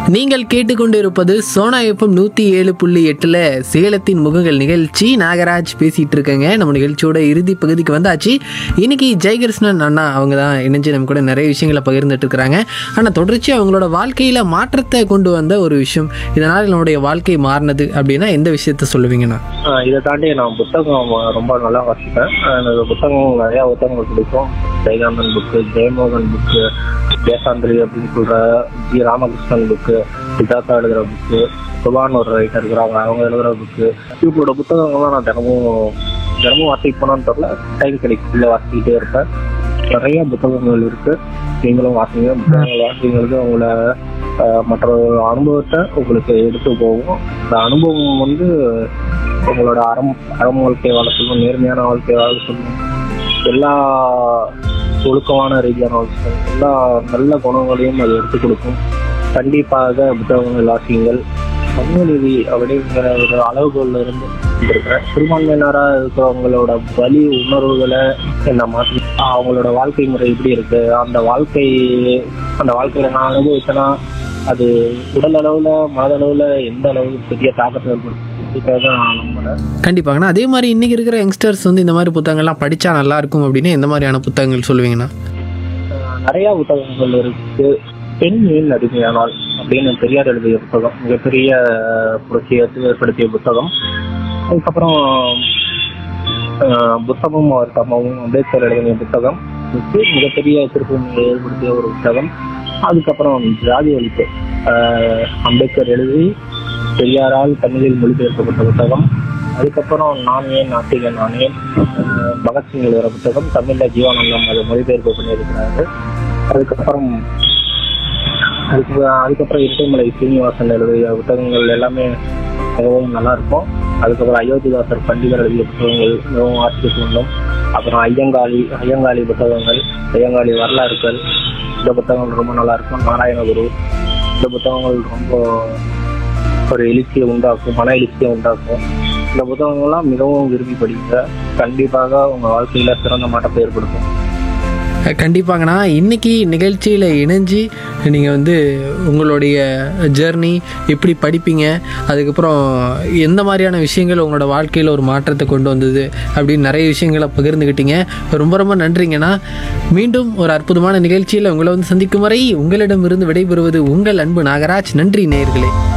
நீங்கள் கேட்டுக்கொண்டிருப்பது சோனா எஃப்எம் நூற்றி ஏழு புள்ளி எட்டில் சேலத்தின் முகங்கள் நிகழ்ச்சி நாகராஜ் பேசிகிட்டு இருக்கேங்க நம்ம நிகழ்ச்சியோட இறுதி பகுதிக்கு வந்தாச்சு இன்னைக்கு ஜெயகிருஷ்ணன் அண்ணா அவங்க தான் இணைஞ்சு நம்ம கூட நிறைய விஷயங்களை பகிர்ந்துட்டு இருக்கிறாங்க ஆனால் தொடர்ச்சி அவங்களோட வாழ்க்கையில் மாற்றத்தை கொண்டு வந்த ஒரு விஷயம் இதனால் நம்மளுடைய வாழ்க்கை மாறினது அப்படின்னா எந்த விஷயத்த சொல்லுவீங்கண்ணா ஆஹ் இதை தாண்டி நான் புத்தகம் ரொம்ப நல்லா வாசிப்பேன் ஆஹ் எனக்கு புத்தகம் நிறைய புத்தகங்கள் பிடிக்கும் ஜெயகாந்தன் புக்கு ஜெயமோகன் புக்கு தேசாந்திரி அப்படின்னு சொல்ற ஜி ராமகிருஷ்ணன் புக்கு சித்தார்த்தா எழுதுற புக்கு சுபான் ஒரு ரைட்டர் இருக்கிறாங்க அவங்க எழுதுற புக்கு இவங்களோட புத்தகங்கள்லாம் நான் தினமும் தினமும் வாசிப்பேனான்னு தெரியல டைம் கிடைக்கும் இல்லை வாசிக்கிட்டே இருப்பேன் நிறைய புத்தகங்கள் இருக்கு நீங்களும் வாசிங்க புத்தகங்கள் வாசிங்களுக்கு உங்களை ஆஹ் மற்ற அனுபவத்தை உங்களுக்கு எடுத்து போகும் இந்த அனுபவம் வந்து உங்களோட அறம் அறம் வாழ்க்கை வாழ சொல்லும் நேர்மையான வாழ்க்கை வாழ சொல்லும் எல்லா ஒழுக்கமான ரீதியான வாழ்க்கை சொல்லும். எல்லா நல்ல குணங்களையும் அது எடுத்துக் கொடுக்கும் கண்டிப்பாக புத்தகங்கள் வாசியுங்கள் சமூக நீதி அப்படிங்கிற ஒரு அளவுகோல்ல இருந்து இருக்கிறேன் சிறுபான்மையினராக இருக்கிறவங்களோட வலி உணர்வுகளை என்ன மாற்றி அவங்களோட வாழ்க்கை முறை எப்படி இருக்கு அந்த வாழ்க்கை அந்த வாழ்க்கையில நான் அனுபவிச்சேன்னா அது உடல் அளவுல மனதளவுல எந்த அளவுக்கு பெரிய தாக்கத்தை ஏற்படுத்தும் இதுக்காக நான் நம்புறேன் கண்டிப்பாங்கண்ணா அதே மாதிரி இன்னைக்கு இருக்கிற யங்ஸ்டர்ஸ் வந்து இந்த மாதிரி புத்தகங்கள்லாம் படித்தா நல்லா இருக்கும் அப்படின்னு எந்த மாதிரியான புத்தகங்கள் சொல்லுவீங்கண்ணா அஹ் நிறைய புத்தகங்கள் இருக்கு பெண் ஏன் அடிமையானால் அப்படின்னு பெரியார் எழுதிய புத்தகம் மிகப்பெரிய புரட்சியை ஏற்படுத்திய புத்தகம் அதுக்கப்புறம் அஹ், புத்தகமும் அவர் தம்மவும் அம்பேத்கர் எழுதிய புத்தகம் இது மிகப்பெரிய திருப்பணியை ஏற்படுத்திய ஒரு புத்தகம் அதுக்கப்புறம் ஜாதி ஒழிப்பு அஹ், அம்பேத்கர் எழுதி பெரியாரால் தமிழில் மொழிபெயர்க்கப்பட்ட புத்தகம் அதுக்கப்புறம் நான் ஏன் நாட்டிகன் நான் ஏன் அஹ், பகத்சிங் எழுதுகிற புத்தகம் தமிழ்ல ஜீவானந்தம் அதை மொழிபெயர்ப்பு பண்ணியிருக்கிறாரு அதுக்கப்புறம் அதுக்கு அதுக்கப்புறம் இரட்டைமலை சீனிவாசன் எழுதிய புத்தகங்கள் எல்லாமே மிகவும் நல்லா இருக்கும் அதுக்கப்புறம் அயோத்திதாசர் பண்டிதர் எழுதிய புத்தகங்கள் மிகவும் ஆசிரியர் வேண்டும் அப்புறம் ஐயங்காளி ஐயங்காளி புத்தகங்கள் ஐயங்காளி வரலாறுகள் இந்த புத்தகங்கள் ரொம்ப நல்லா இருக்கும் நாராயணகுரு இந்த புத்தகங்கள் ரொம்ப ஒரு எழுச்சியை உண்டாக்கும் மன எழுச்சியை உண்டாக்கும் இந்த புத்தகங்கள்லாம் மிகவும் விரும்பி படிங்க கண்டிப்பாக உங்க வாழ்க்கையில சிறந்த மாற்றத்தை ஏற்படுத்தும் கண்டிப்பாங்கண்ணா இன்னைக்கு நிகழ்ச்சியில் இணைஞ்சு நீங்கள் வந்து உங்களுடைய ஜேர்னி எப்படி படிப்பீங்க அதுக்கப்புறம் எந்த மாதிரியான விஷயங்கள் உங்களோட வாழ்க்கையில் ஒரு மாற்றத்தை கொண்டு வந்தது அப்படின்னு நிறைய விஷயங்களை பகிர்ந்துக்கிட்டீங்க ரொம்ப ரொம்ப நன்றிங்கண்ணா மீண்டும் ஒரு அற்புதமான நிகழ்ச்சியில் உங்களை வந்து சந்திக்கும் வரை உங்களிடமிருந்து விடைபெறுவது உங்கள் அன்பு நாகராஜ் நன்றி நேயர்களே